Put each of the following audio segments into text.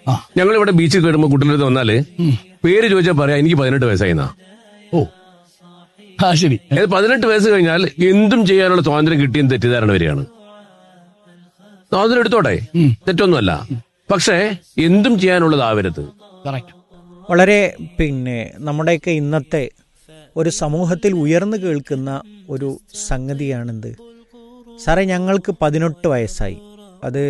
ആ. ഞങ്ങൾ ഇവിടെ ബീച്ചിൽ കയറുമ്പോ കുട്ടികളുടെ വന്നാല് പേര് ചോദിച്ചാൽ പറയാ എനിക്ക് പതിനെട്ട് വയസ്സായിന്നാ ഓ ആ ശരി അതായത് പതിനെട്ട് വയസ്സ് കഴിഞ്ഞാൽ എന്തും ചെയ്യാനുള്ള സ്വാതന്ത്ര്യം കിട്ടിയെന്ന് തെറ്റിദ്ധാരണ വരികയാണ് സ്വാതന്ത്ര്യം എടുത്തോട്ടെ തെറ്റൊന്നുമല്ല പക്ഷേ എന്തും ചെയ്യാനുള്ളതാവരുത് കറക്റ്റ് വളരെ പിന്നെ നമ്മുടെയൊക്കെ ഇന്നത്തെ ഒരു സമൂഹത്തിൽ ഉയർന്നു കേൾക്കുന്ന ഒരു സംഗതിയാണെന്ത് സാറേ ഞങ്ങൾക്ക് പതിനെട്ട് വയസ്സായി അത്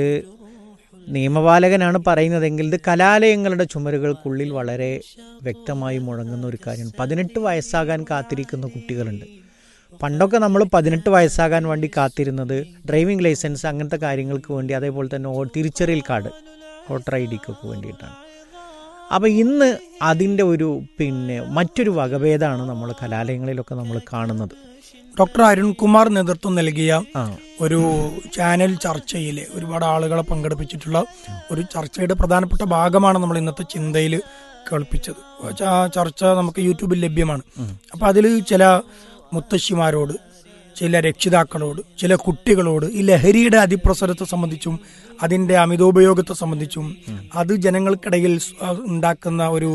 നിയമപാലകനാണ് പറയുന്നതെങ്കിൽ ഇത് കലാലയങ്ങളുടെ ചുമരുകൾക്കുള്ളിൽ വളരെ വ്യക്തമായി മുഴങ്ങുന്ന ഒരു കാര്യമാണ് പതിനെട്ട് വയസ്സാകാൻ കാത്തിരിക്കുന്ന കുട്ടികളുണ്ട് പണ്ടൊക്കെ നമ്മൾ പതിനെട്ട് വയസ്സാകാൻ വേണ്ടി കാത്തിരുന്നത് ഡ്രൈവിംഗ് ലൈസൻസ് അങ്ങനത്തെ കാര്യങ്ങൾക്ക് വേണ്ടി അതേപോലെ തന്നെ ഓ- തിരിച്ചറിയൽ കാർഡ് വോട്ടർ ഐ ഡിക്കൊക്കെ വേണ്ടിയിട്ടാണ് അപ്പോൾ ഇന്ന് അതിൻ്റെ ഒരു പിന്നെ മറ്റൊരു വകഭേദമാണ് നമ്മൾ കലാലയങ്ങളിലൊക്കെ നമ്മൾ കാണുന്നത് ഡോക്ടർ അരുൺകുമാർ നേതൃത്വം നൽകിയ ആ ഒരു ചാനൽ ചർച്ചയിൽ ഒരുപാട് ആളുകളെ പങ്കെടുപ്പിച്ചിട്ടുള്ള ഒരു ചർച്ചയുടെ പ്രധാനപ്പെട്ട ഭാഗമാണ് നമ്മൾ ഇന്നത്തെ ചിന്തയിൽ കേൾപ്പിച്ചത് ആ ചർച്ച നമുക്ക് യൂട്യൂബിൽ ലഭ്യമാണ് അപ്പൊ അതിൽ ചില മുത്തശ്ശിമാരോട് ചില രക്ഷിതാക്കളോട് ചില കുട്ടികളോട് ഈ ലഹരിയുടെ അതിപ്രസരത്തെ സംബന്ധിച്ചും അതിന്റെ അമിതോപയോഗത്തെ സംബന്ധിച്ചും അത് ജനങ്ങൾക്കിടയിൽ സ്- ആ ഉണ്ടാക്കുന്ന ഒരു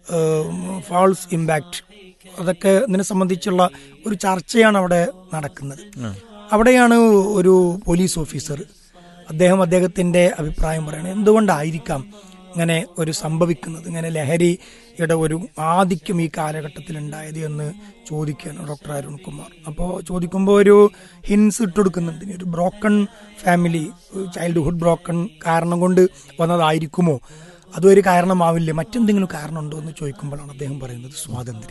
ഫാൾസ് ഇമ്പാക്റ്റ് അതൊക്കെ ഇതിനെ സംബന്ധിച്ചുള്ള ഒരു ചർച്ചയാണ് അവിടെ നടക്കുന്നത് അവിടെയാണ് ഒരു പോലീസ് ഓഫീസർ അദ്ദേഹം അദ്ദേഹത്തിന്റെ അഭിപ്രായം പറയുന്നത് എന്തുകൊണ്ടായിരിക്കാം ഇങ്ങനെ ഒരു സംഭവിക്കുന്നത് ഇങ്ങനെ ലഹരിയുടെ ഒരു ആധിക്യം ഈ കാലഘട്ടത്തിൽ ഉണ്ടായത് എന്ന് ചോദിക്കുകയാണ് ഡോക്ടർ അരുൺകുമാർ അപ്പോൾ ചോദിക്കുമ്പോൾ ഒരു ഹിൻസ് ഇട്ടുകൊടുക്കുന്നുണ്ട് ഇനി ഒരു ബ്രോക്കൺ ഫാമിലി ചൈൽഡ്ഹുഡ് ബ്രോക്കൺ കാരണം കൊണ്ട് വന്നതായിരിക്കുമോ അതും ഒരു കാരണമാവില്ലേ മറ്റെന്തെങ്കിലും കാരണമുണ്ടോ എന്ന് ചോദിക്കുമ്പോഴാണ് അദ്ദേഹം പറയുന്നത് സ്വാതന്ത്ര്യം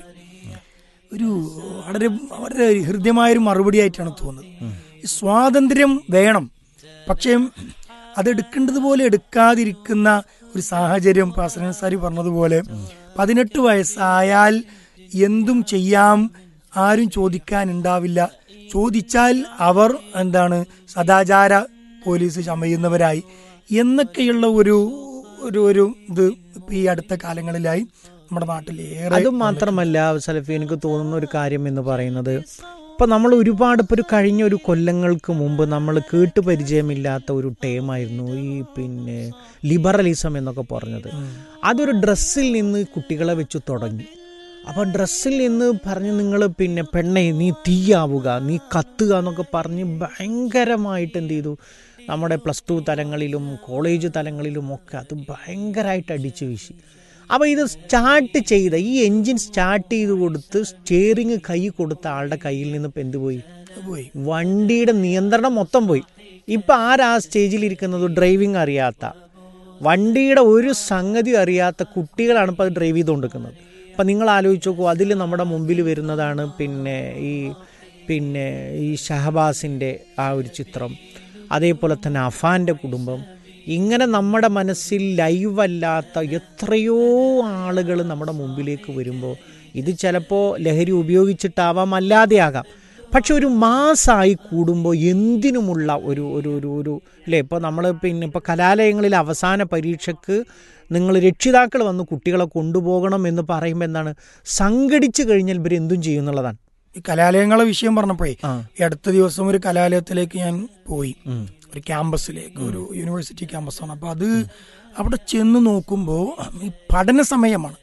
ഒരു വളരെ വളരെ ഹൃദ്യമായൊരു മറുപടി ആയിട്ടാണ് തോന്നുന്നത് ഈ സ്വാതന്ത്ര്യം വേണം പക്ഷേ അത് എടുക്കേണ്ടതുപോലെ എടുക്കാതിരിക്കുന്ന ഒരു സാഹചര്യം ഇപ്പൊ അസലൻ സാരി പറഞ്ഞതുപോലെ പതിനെട്ട് വയസ്സായാൽ എന്തും ചെയ്യാം ആരും ചോദിക്കാനുണ്ടാവില്ല ചോദിച്ചാൽ അവർ എന്താണ് സദാചാര പോലീസ് ചമയുന്നവരായി എന്നൊക്കെയുള്ള ഒരു ഒരു ഒരു ഇത് ഇപ്പൊ ഈ അടുത്ത കാലങ്ങളിലായി നമ്മുടെ നാട്ടിൽ ഏറെ അതും മാത്രമല്ല സലഫി എനിക്ക് തോന്നുന്ന ഒരു കാര്യം എന്ന് പറയുന്നത് ഇപ്പൊ നമ്മൾ ഒരുപാട് ഇപ്പൊ ഒരു കഴിഞ്ഞ ഒരു കൊല്ലങ്ങൾക്ക് മുമ്പ് നമ്മൾ കേട്ട് പരിചയമില്ലാത്ത ഒരു ടേമായിരുന്നു ഈ പിന്നെ ലിബറലിസം എന്നൊക്കെ പറഞ്ഞത് അതൊരു ഡ്രസ്സിൽ നിന്ന് കുട്ടികളെ വെച്ച് തുടങ്ങി അപ്പൊ ഡ്രസ്സിൽ നിന്ന് പറഞ്ഞ് നിങ്ങൾ പിന്നെ പെണ്ണെ നീ തീയാവുക നീ കത്തുക എന്നൊക്കെ പറഞ്ഞ് ഭയങ്കരമായിട്ട് എന്ത് ചെയ്തു നമ്മുടെ പ്ലസ് ടു തലങ്ങളിലും കോളേജ് തലങ്ങളിലും ഒക്കെ അത് ഭയങ്കരമായിട്ട് അടിച്ചു വീശി അപ്പോൾ ഇത് സ്റ്റാർട്ട് ചെയ്ത ഈ എൻജിൻ സ്റ്റാർട്ട് ചെയ്ത് കൊടുത്ത് സ്റ്റിയറിങ് കൈ കൊടുത്ത ആളുടെ കയ്യിൽ നിന്ന് ഇപ്പം എന്ത് പോയി പോയി വണ്ടിയുടെ നിയന്ത്രണം മൊത്തം പോയി ഇപ്പം ആരാ ആ സ്റ്റേജിൽ ഇരിക്കുന്നത് ഡ്രൈവിംഗ് അറിയാത്ത വണ്ടിയുടെ ഒരു സംഗതി അറിയാത്ത കുട്ടികളാണ് ഇപ്പോൾ അത് ഡ്രൈവ് ചെയ്തുകൊണ്ടിരിക്കുന്നത് അപ്പം നിങ്ങൾ ആലോചിച്ച് നോക്കൂ അതിൽ നമ്മുടെ മുമ്പിൽ വരുന്നതാണ് പിന്നെ ഈ പിന്നെ ഈ ഷഹബാസിൻ്റെ ആ ഒരു ചിത്രം അതേപോലെ തന്നെ അഫാൻ്റെ കുടുംബം ഇങ്ങനെ നമ്മുടെ മനസ്സിൽ ലൈവ് അല്ലാത്ത എത്രയോ ആളുകൾ നമ്മുടെ മുമ്പിലേക്ക് വരുമ്പോൾ ഇത് ചിലപ്പോൾ ലഹരി ഉപയോഗിച്ചിട്ടാവാം അല്ലാതെയാകാം പക്ഷെ ഒരു മാസമായി കൂടുമ്പോൾ എന്തിനുമുള്ള ഒരു ഒരു ഒരു ഒരു അല്ലേ ഇപ്പോൾ നമ്മൾ പിന്നെ ഇപ്പോൾ കലാലയങ്ങളിൽ അവസാന പരീക്ഷയ്ക്ക് നിങ്ങൾ രക്ഷിതാക്കൾ വന്ന് കുട്ടികളെ കൊണ്ടുപോകണം എന്ന് പറയുമ്പോൾ എന്താണ് സംഘടിച്ചു കഴിഞ്ഞാൽ ഇവർ എന്തും ചെയ്യും എന്നുള്ളതാണ് ഈ കലാലയങ്ങളെ വിഷയം പറഞ്ഞപ്പോഴേ ആ. ഈ അടുത്ത ദിവസം ഒരു കലാലയത്തിലേക്ക് ഞാൻ പോയി ഒരു ക്യാമ്പസിലേക്ക് ഒരു യൂണിവേഴ്സിറ്റി ക്യാമ്പസാണ് അപ്പൊ അത് അവിടെ ചെന്ന് നോക്കുമ്പോൾ ഈ പഠന സമയമാണ്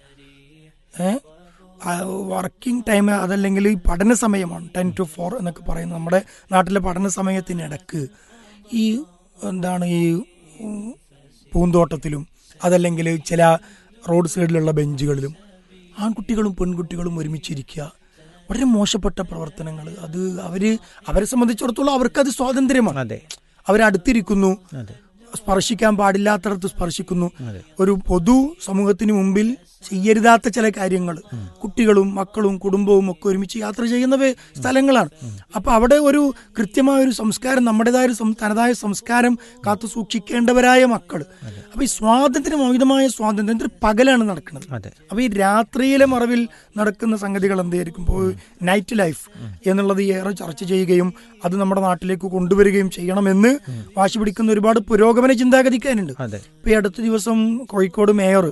ഏഹ് വർക്കിംഗ് ടൈം അതല്ലെങ്കിൽ ഈ പഠന സമയമാണ് ടെൻ ടു ഫോർ എന്നൊക്കെ പറയുന്നത് നമ്മുടെ നാട്ടിലെ പഠന സമയത്തിനിടക്ക് ഈ എന്താണ് ഈ ഉം, പൂന്തോട്ടത്തിലും അതല്ലെങ്കിൽ ചില റോഡ് സൈഡിലുള്ള ബെഞ്ചുകളിലും ആൺകുട്ടികളും പെൺകുട്ടികളും ഒരുമിച്ചിരിക്കുക വളരെ മോശപ്പെട്ട പ്രവർത്തനങ്ങൾ അത് അവര് അവരെ സംബന്ധിച്ചിടത്തോളം അവർക്കത് സ്വാതന്ത്ര്യമാണ് അതെ അവരടുത്തിരിക്കുന്നു അതെ സ്പർശിക്കാൻ പാടില്ലാത്തടത്ത് സ്പർശിക്കുന്നു ഒരു പൊതു സമൂഹത്തിന് മുമ്പിൽ ചെയ്യരുതാത്ത ചില കാര്യങ്ങൾ കുട്ടികളും മക്കളും കുടുംബവും ഒക്കെ ഒരുമിച്ച് യാത്ര ചെയ്യുന്ന വേ- സ്ഥലങ്ങളാണ് അപ്പൊ അവിടെ ഒരു കൃത്യമായ ഒരു സംസ്കാരം നമ്മുടേതായ ഒരു സം- തനതായ സംസ്കാരം കാത്തു സൂക്ഷിക്കേണ്ടവരായ മക്കൾ അപ്പൊ ഈ സ്വാതന്ത്ര്യം അമിതമായ സ്വാതന്ത്ര്യം ഇതൊരു പകലാണ് നടക്കുന്നത് അതെ അപ്പൊ ഈ രാത്രിയിലെ മറവിൽ നടക്കുന്ന സംഗതികൾ എന്തായിരിക്കും ഇപ്പോൾ നൈറ്റ് ലൈഫ് എന്നുള്ളത് ഏറെ ചർച്ച ചെയ്യുകയും അത് നമ്മുടെ നാട്ടിലേക്ക് കൊണ്ടുവരികയും ചെയ്യണമെന്ന് വാശി പിടിക്കുന്ന ഒരുപാട് പുരോഗമന ചിന്താഗതിക്കാരുണ്ട് അതെ ഇപ്പൊ ഈ അടുത്ത ദിവസം കോഴിക്കോട് മേയർ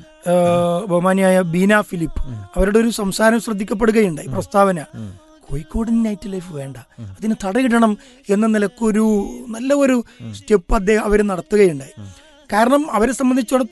ബഹുമാനിയായ ബീന ഫിലിപ്പ് അവരുടെ ഒരു സംസാരം ശ്രദ്ധിക്കപ്പെടുകയുണ്ടായി പ്രസ്താവന കോഴിക്കോടിന് നൈറ്റ് ലൈഫ് വേണ്ട അതിന് തടയിടണം എന്ന നിലക്കൊരു നല്ല ഒരു സ്റ്റെപ്പ് അദ്ദേഹം അവർ നടത്തുകയുണ്ടായി കാരണം അവരെ സംബന്ധിച്ചിടത്തോളം